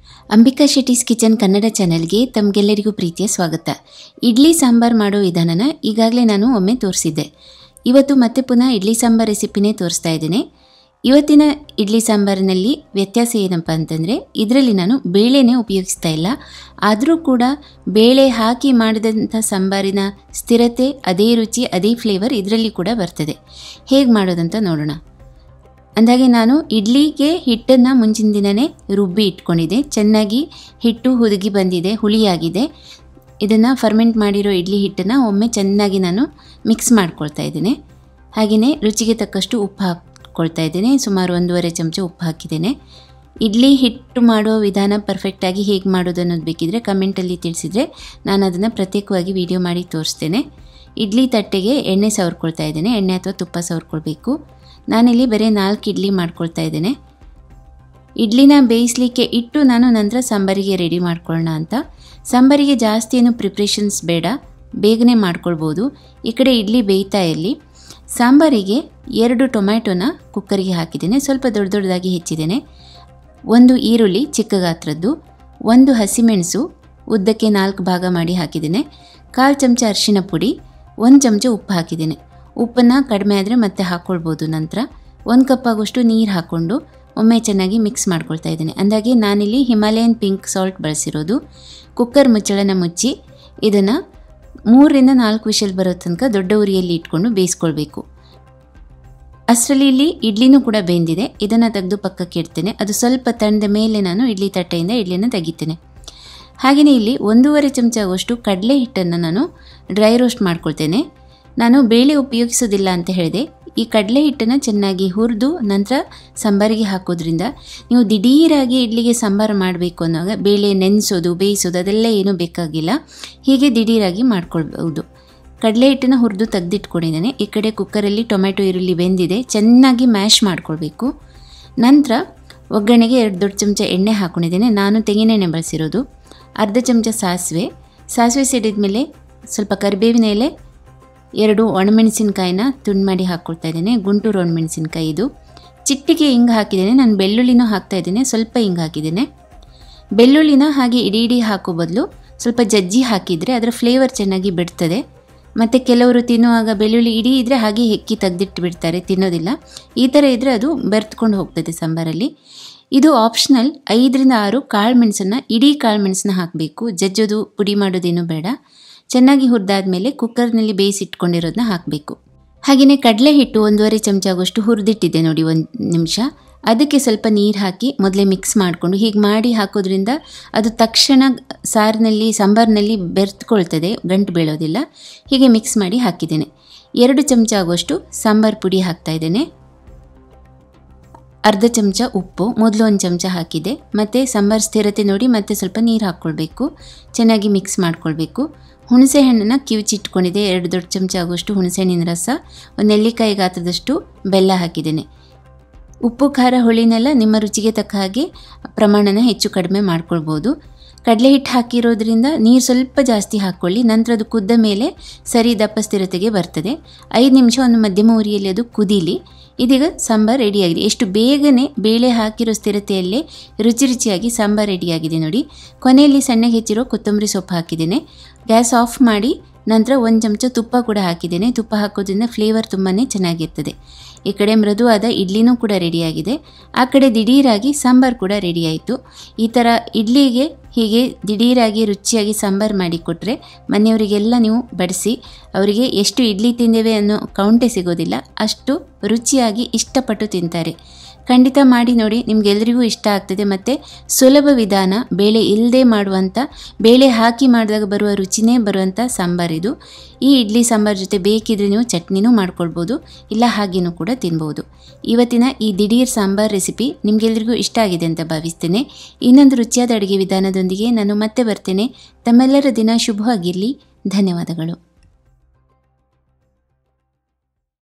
Ambika ಶೆಟ್ಟೀಸ್ kitchen Kannada ಚಾನೆಲ್ಗೆ ತಮಗೆಲ್ಲರಿಗೂ ಪ್ರೀತಿಯ ಸ್ವಾಗತ ಇಡ್ಲಿ ಸಾಂಬಾರ್ ಮಾಡೋ ವಿಧಾನನ ಈಗಾಗಲೇ ನಾನು ಒಮ್ಮೆ ತೋರಿಸಿದ್ದೆ ಇವತ್ತು ಮತ್ತೆ ಪುನಃ ಇಡ್ಲಿ ಸಾಂಬಾರ್ ರೆಸಿಪಿನೇ ತೋರಿಸ್ತಾ ಇದ್ದೇನೆ ಇವತ್ತಿನ ಇಡ್ಲಿ ಸಾಂಬಾರಿನಲ್ಲಿ ವ್ಯತ್ಯಾಸ ಏನಪ್ಪ ಅಂತಂದರೆ ಇದರಲ್ಲಿ ನಾನು ಬೇಳೆನೇ ಉಪಯೋಗಿಸ್ತಾ ಇಲ್ಲ ಆದರೂ ಕೂಡ ಬೇಳೆ ಹಾಕಿ ಮಾಡಿದಂಥ ಸಾಂಬಾರಿನ ಸ್ಥಿರತೆ ಅದೇ ರುಚಿ ಅದೇ ಫ್ಲೇವರ್ ಇದರಲ್ಲಿ ಕೂಡ ಬರ್ತದೆ ಹೇಗೆ ಮಾಡೋದಂತ ನೋಡೋಣ ಅಂದಾಗೆ ನಾನು ಇಡ್ಲಿಗೆ ಹಿಟ್ಟನ್ನು ಮುಂಚಿನ ದಿನವೇ ರುಬ್ಬಿ ಇಟ್ಕೊಂಡಿದ್ದೆ ಚೆನ್ನಾಗಿ ಹಿಟ್ಟು ಹುದುಗಿ ಬಂದಿದೆ ಹುಳಿಯಾಗಿದೆ ಇದನ್ನು ಫರ್ಮೆಂಟ್ ಮಾಡಿರೋ ಇಡ್ಲಿ ಹಿಟ್ಟನ್ನು ಒಮ್ಮೆ ಚೆನ್ನಾಗಿ ನಾನು ಮಿಕ್ಸ್ ಮಾಡ್ಕೊಳ್ತಾ ಇದ್ದೇನೆ ಹಾಗೆಯೇ ರುಚಿಗೆ ತಕ್ಕಷ್ಟು ಉಪ್ಪು ಹಾಕ್ಕೊಳ್ತಾ ಇದ್ದೇನೆ ಸುಮಾರು ಒಂದೂವರೆ ಚಮಚ ಉಪ್ಪು ಹಾಕಿದ್ದೇನೆ ಇಡ್ಲಿ ಹಿಟ್ಟು ಮಾಡೋ ವಿಧಾನ ಪರ್ಫೆಕ್ಟಾಗಿ ಹೇಗೆ ಮಾಡೋದು ಅನ್ನೋದು ಬೇಕಿದ್ರೆ ಕಮೆಂಟಲ್ಲಿ ತಿಳಿಸಿದರೆ ನಾನು ಅದನ್ನು ಪ್ರತ್ಯೇಕವಾಗಿ ವಿಡಿಯೋ ಮಾಡಿ ತೋರಿಸ್ತೇನೆ ಇಡ್ಲಿ ತಟ್ಟೆಗೆ ಎಣ್ಣೆ ಸವರ್ಕೊಳ್ತಾ ಇದ್ದೇನೆ ಎಣ್ಣೆ ಅಥವಾ ತುಪ್ಪ ಸವರ್ಕೊಳ್ಬೇಕು ನಾನಿಲ್ಲಿ ಬರೀ ನಾಲ್ಕು ಇಡ್ಲಿ ಮಾಡ್ಕೊಳ್ತಾ ಇದ್ದೇನೆ ಇಡ್ಲಿನ ಬೇಯಿಸಲಿಕ್ಕೆ ಇಟ್ಟು ನಾನು ನಂತರ ಸಾಂಬಾರಿಗೆ ರೆಡಿ ಮಾಡ್ಕೊಳ್ಳೋಣ ಅಂತ ಸಾಂಬಾರಿಗೆ ಜಾಸ್ತಿ ಏನು ಪ್ರಿಪ್ರೇಷನ್ಸ್ ಬೇಡ ಬೇಗನೆ ಮಾಡ್ಕೊಳ್ಬೋದು ಈ ಕಡೆ ಇಡ್ಲಿ ಬೇಯ್ತಾ ಇರಲಿ ಸಾಂಬಾರಿಗೆ ಎರಡು ಟೊಮ್ಯಾಟೊನ ಕುಕ್ಕರಿಗೆ ಹಾಕಿದ್ದೇನೆ ಸ್ವಲ್ಪ ದೊಡ್ಡ ದೊಡ್ಡದಾಗಿ ಹೆಚ್ಚಿದ್ದೇನೆ ಒಂದು ಈರುಳ್ಳಿ ಚಿಕ್ಕ ಗಾತ್ರದ್ದು ಒಂದು ಹಸಿಮೆಣಸು ಉದ್ದಕ್ಕೆ ನಾಲ್ಕು ಭಾಗ ಮಾಡಿ ಹಾಕಿದ್ದೇನೆ ಕಾಲು ಚಮಚ ಅರಿಶಿನ ಪುಡಿ ಒಂದು ಚಮಚ ಉಪ್ಪು ಹಾಕಿದ್ದೇನೆ ಉಪ್ಪನ್ನು ಕಡಿಮೆ ಆದರೆ ಮತ್ತೆ ಹಾಕ್ಕೊಳ್ಬೋದು ನಂತರ ಒಂದು ಕಪ್ ಆಗೋಷ್ಟು ನೀರು ಹಾಕ್ಕೊಂಡು ಒಮ್ಮೆ ಚೆನ್ನಾಗಿ ಮಿಕ್ಸ್ ಮಾಡ್ಕೊಳ್ತಾ ಇದ್ದೇನೆ ಅಂದಾಗೆ ನಾನಿಲ್ಲಿ ಹಿಮಾಲಯನ್ ಪಿಂಕ್ ಸಾಲ್ಟ್ ಬಳಸಿರೋದು ಕುಕ್ಕರ್ ಮುಚ್ಚಳನ ಮುಚ್ಚಿ ಇದನ್ನು ಮೂರರಿಂದ ನಾಲ್ಕು ವಿಷಲ್ ಬರೋ ತನಕ ದೊಡ್ಡ ಉರಿಯಲ್ಲಿ ಇಟ್ಕೊಂಡು ಬೇಯಿಸ್ಕೊಳ್ಬೇಕು ಅಷ್ಟರಲ್ಲಿ ಇಲ್ಲಿ ಇಡ್ಲಿನೂ ಕೂಡ ಬೆಂದಿದೆ ಇದನ್ನು ತೆಗೆದು ಪಕ್ಕಕ್ಕೆ ಇಡ್ತೇನೆ ಅದು ಸ್ವಲ್ಪ ತಣ್ಣದ ಮೇಲೆ ನಾನು ಇಡ್ಲಿ ತಟ್ಟೆಯಿಂದ ಇಡ್ಲಿನ ತೆಗಿತೇನೆ ಹಾಗೆಯೇ ಇಲ್ಲಿ ಒಂದೂವರೆ ಚಮಚ ಆಗುವಷ್ಟು ಕಡಲೆ ಹಿಟ್ಟನ್ನು ನಾನು ಡ್ರೈ ರೋಸ್ಟ್ ಮಾಡ್ಕೊಳ್ತೇನೆ ನಾನು ಬೇಳೆ ಉಪಯೋಗಿಸೋದಿಲ್ಲ ಅಂತ ಹೇಳಿದೆ ಈ ಕಡಲೆ ಹಿಟ್ಟನ್ನು ಚೆನ್ನಾಗಿ ಹುರಿದು ನಂತರ ಸಾಂಬಾರಿಗೆ ಹಾಕೋದ್ರಿಂದ ನೀವು ದಿಢೀರಾಗಿ ಇಡ್ಲಿಗೆ ಸಾಂಬಾರು ಮಾಡಬೇಕು ಅನ್ನೋವಾಗ ಬೇಳೆ ನೆನೆಸೋದು ಬೇಯಿಸೋದು ಅದೆಲ್ಲ ಏನೂ ಬೇಕಾಗಿಲ್ಲ ಹೀಗೆ ದಿಢೀರಾಗಿ ಮಾಡ್ಕೊಳ್ಬೋದು ಕಡಲೆ ಹಿಟ್ಟನ್ನು ಹುರಿದು ತೆಗೆದಿಟ್ಕೊಂಡಿದ್ದೇನೆ ಈ ಕಡೆ ಕುಕ್ಕರಲ್ಲಿ ಟೊಮೆಟೊ ಈರುಳ್ಳಿ ಬೆಂದಿದೆ ಚೆನ್ನಾಗಿ ಮ್ಯಾಶ್ ಮಾಡ್ಕೊಳ್ಬೇಕು ನಂತರ ಒಗ್ಗರಣೆಗೆ ಎರಡು ದೊಡ್ಡ ಚಮಚ ಎಣ್ಣೆ ಹಾಕ್ಕೊಂಡಿದ್ದೇನೆ ನಾನು ತೆಂಗಿನೆಣ್ಣೆ ಬಳಸಿರೋದು ಅರ್ಧ ಚಮಚ ಸಾಸಿವೆ ಸಾಸಿವೆ ಸಿಡಿದ ಮೇಲೆ ಸ್ವಲ್ಪ ಕರಿಬೇವಿನ ಎಲೆ ಎರಡು ಒಣಮೆಣಸಿನ್ಕಾಯಿನ ತುಂಡು ಮಾಡಿ ಹಾಕ್ಕೊಳ್ತಾ ಇದ್ದೇನೆ ಗುಂಟೂರು ಒಣಮೆಣಸಿನ್ಕಾಯಿ ಇದು ಚಿಟ್ಟಿಗೆ ಹಿಂಗೆ ಹಾಕಿದ್ದೇನೆ ನಾನು ಬೆಳ್ಳುಳ್ಳಿನೂ ಹಾಕ್ತಾ ಇದ್ದೇನೆ ಸ್ವಲ್ಪ ಹಿಂಗೆ ಹಾಕಿದ್ದೇನೆ ಬೆಳ್ಳುಳ್ಳಿನ ಹಾಗೆ ಇಡೀ ಇಡೀ ಹಾಕೋ ಬದಲು ಸ್ವಲ್ಪ ಜಜ್ಜಿ ಹಾಕಿದರೆ ಅದರ ಫ್ಲೇವರ್ ಚೆನ್ನಾಗಿ ಬಿಡ್ತದೆ ಮತ್ತು ಕೆಲವರು ತಿನ್ನುವಾಗ ಬೆಳ್ಳುಳ್ಳಿ ಇಡೀ ಇದ್ದರೆ ಹಾಗೆ ಹೆಕ್ಕಿ ತೆಗೆದಿಟ್ಟು ಬಿಡ್ತಾರೆ ತಿನ್ನೋದಿಲ್ಲ ಈ ಥರ ಇದ್ದರೆ ಅದು ಬೆರೆತ್ಕೊಂಡು ಹೋಗ್ತದೆ ಸಾಂಬಾರಲ್ಲಿ ಇದು ಆಪ್ಷನಲ್ ಐದರಿಂದ ಆರು ಕಾಳು ಮೆಣಸನ್ನು ಇಡೀ ಕಾಳು ಮೆಣಸನ್ನ ಹಾಕಬೇಕು ಜಜ್ಜೋದು ಪುಡಿ ಮಾಡೋದೇನು ಬೇಡ ಚೆನ್ನಾಗಿ ಹುರಿದಾದ್ಮೇಲೆ ಕುಕ್ಕರ್ನಲ್ಲಿ ಬೇಯಿಸಿಟ್ಕೊಂಡಿರೋದನ್ನ ಹಾಕಬೇಕು ಹಾಗೆಯೇ ಕಡಲೆ ಹಿಟ್ಟು ಒಂದೂವರೆ ಚಮಚ ಆಗೋಷ್ಟು ಹುರಿದಿಟ್ಟಿದ್ದೆ ನೋಡಿ ಒಂದು ನಿಮಿಷ ಅದಕ್ಕೆ ಸ್ವಲ್ಪ ನೀರು ಹಾಕಿ ಮೊದಲೇ ಮಿಕ್ಸ್ ಮಾಡಿಕೊಂಡು ಹೀಗೆ ಮಾಡಿ ಹಾಕೋದ್ರಿಂದ ಅದು ತಕ್ಷಣ ಸಾರಿನಲ್ಲಿ ಸಾಂಬಾರಿನಲ್ಲಿ ಬೆರೆತ್ಕೊಳ್ತದೆ ಗಂಟು ಬೀಳೋದಿಲ್ಲ ಹೀಗೆ ಮಿಕ್ಸ್ ಮಾಡಿ ಹಾಕಿದ್ದೇನೆ ಎರಡು ಚಮಚ ಆಗುವಷ್ಟು ಸಾಂಬಾರು ಪುಡಿ ಹಾಕ್ತಾ ಇದ್ದೇನೆ ಅರ್ಧ ಚಮಚ ಉಪ್ಪು ಮೊದಲು ಒಂದು ಚಮಚ ಹಾಕಿದೆ ಮತ್ತು ಸಾಂಬಾರು ಸ್ಥಿರತೆ ನೋಡಿ ಮತ್ತೆ ಸ್ವಲ್ಪ ನೀರು ಹಾಕ್ಕೊಳ್ಬೇಕು ಚೆನ್ನಾಗಿ ಮಿಕ್ಸ್ ಮಾಡ್ಕೊಳ್ಬೇಕು ಹುಣಸೆ ಹಣ್ಣನ್ನು ಕಿವುಚಿಟ್ಕೊಂಡಿದೆ ಎರಡು ದೊಡ್ಡ ಚಮಚ ಆಗುವಷ್ಟು ಹುಣಸೆಹಣ್ಣಿನ ರಸ ಒಂದು ನೆಲ್ಲಿಕಾಯಿ ಗಾತ್ರದಷ್ಟು ಬೆಲ್ಲ ಹಾಕಿದ್ದೇನೆ ಉಪ್ಪು ಖಾರ ಹುಳಿನೆಲ್ಲ ನಿಮ್ಮ ರುಚಿಗೆ ತಕ್ಕ ಹಾಗೆ ಪ್ರಮಾಣನ ಹೆಚ್ಚು ಕಡಿಮೆ ಮಾಡ್ಕೊಳ್ಬೋದು ಕಡಲೆ ಹಿಟ್ಟು ಹಾಕಿರೋದ್ರಿಂದ ನೀರು ಸ್ವಲ್ಪ ಜಾಸ್ತಿ ಹಾಕ್ಕೊಳ್ಳಿ ನಂತರ ಅದು ಕುದ್ದ ಮೇಲೆ ಸರಿ ದಪ್ಪ ಸ್ಥಿರತೆಗೆ ಬರ್ತದೆ ಐದು ನಿಮಿಷ ಒಂದು ಮಧ್ಯಮ ಉರಿಯಲ್ಲಿ ಅದು ಕುದೀಲಿ ಇದೀಗ ಸಾಂಬಾರು ರೆಡಿಯಾಗಿದೆ ಎಷ್ಟು ಬೇಗನೆ ಬೇಳೆ ಹಾಕಿರೋ ಸ್ಥಿರತೆಯಲ್ಲೇ ರುಚಿ ರುಚಿಯಾಗಿ ಸಾಂಬಾರು ರೆಡಿಯಾಗಿದೆ ನೋಡಿ ಕೊನೆಯಲ್ಲಿ ಸಣ್ಣಗೆ ಹೆಚ್ಚಿರೋ ಕೊತ್ತಂಬರಿ ಸೊಪ್ಪು ಹಾಕಿದ್ದೇನೆ ಗ್ಯಾಸ್ ಆಫ್ ಮಾಡಿ ನಂತರ ಒಂದು ಚಮಚ ತುಪ್ಪ ಕೂಡ ಹಾಕಿದ್ದೇನೆ ತುಪ್ಪ ಹಾಕೋದ್ರಿಂದ ಫ್ಲೇವರ್ ತುಂಬಾ ಚೆನ್ನಾಗಿರ್ತದೆ ಈ ಕಡೆ ಮೃದುವಾದ ಇಡ್ಲಿನೂ ಕೂಡ ರೆಡಿಯಾಗಿದೆ ಆ ಕಡೆ ದಿಢೀರಾಗಿ ಸಾಂಬಾರು ಕೂಡ ರೆಡಿಯಾಯಿತು ಈ ಥರ ಇಡ್ಲಿಗೆ ಹೀಗೆ ದಿಢೀರಾಗಿ ರುಚಿಯಾಗಿ ಸಾಂಬಾರು ಮಾಡಿಕೊಟ್ರೆ ಮನೆಯವರಿಗೆಲ್ಲ ನೀವು ಬಡಿಸಿ ಅವರಿಗೆ ಎಷ್ಟು ಇಡ್ಲಿ ತಿಂದೇವೆ ಅನ್ನೋ ಕೌಂಟೇ ಸಿಗೋದಿಲ್ಲ ಅಷ್ಟು ರುಚಿಯಾಗಿ ಇಷ್ಟಪಟ್ಟು ತಿಂತಾರೆ ಖಂಡಿತ ಮಾಡಿ ನೋಡಿ ನಿಮಗೆಲ್ಲರಿಗೂ ಇಷ್ಟ ಆಗ್ತದೆ ಮತ್ತು ಸುಲಭ ವಿಧಾನ ಬೇಳೆ ಇಲ್ಲದೆ ಮಾಡುವಂಥ ಬೇಳೆ ಹಾಕಿ ಮಾಡಿದಾಗ ಬರುವ ರುಚಿನೇ ಬರುವಂಥ ಸಾಂಬಾರಿದು ಈ ಇಡ್ಲಿ ಸಾಂಬಾರು ಜೊತೆ ಬೇಕಿದ್ರೆ ನೀವು ಚಟ್ನಿನೂ ಮಾಡ್ಕೊಳ್ಬೋದು ಇಲ್ಲ ಹಾಗೇನೂ ಕೂಡ ತಿನ್ಬೋದು ಇವತ್ತಿನ ಈ ದಿಢೀರ್ ಸಾಂಬಾರ್ ರೆಸಿಪಿ ನಿಮಗೆಲ್ಲರಿಗೂ ಇಷ್ಟ ಆಗಿದೆ ಅಂತ ಭಾವಿಸ್ತೇನೆ ಇನ್ನೊಂದು ರುಚಿಯಾದ ಅಡುಗೆ ವಿಧಾನದೊಂದಿಗೆ ನಾನು ಮತ್ತೆ ಬರ್ತೇನೆ ತಮ್ಮೆಲ್ಲರ ದಿನ ಶುಭವಾಗಿರಲಿ ಧನ್ಯವಾದಗಳು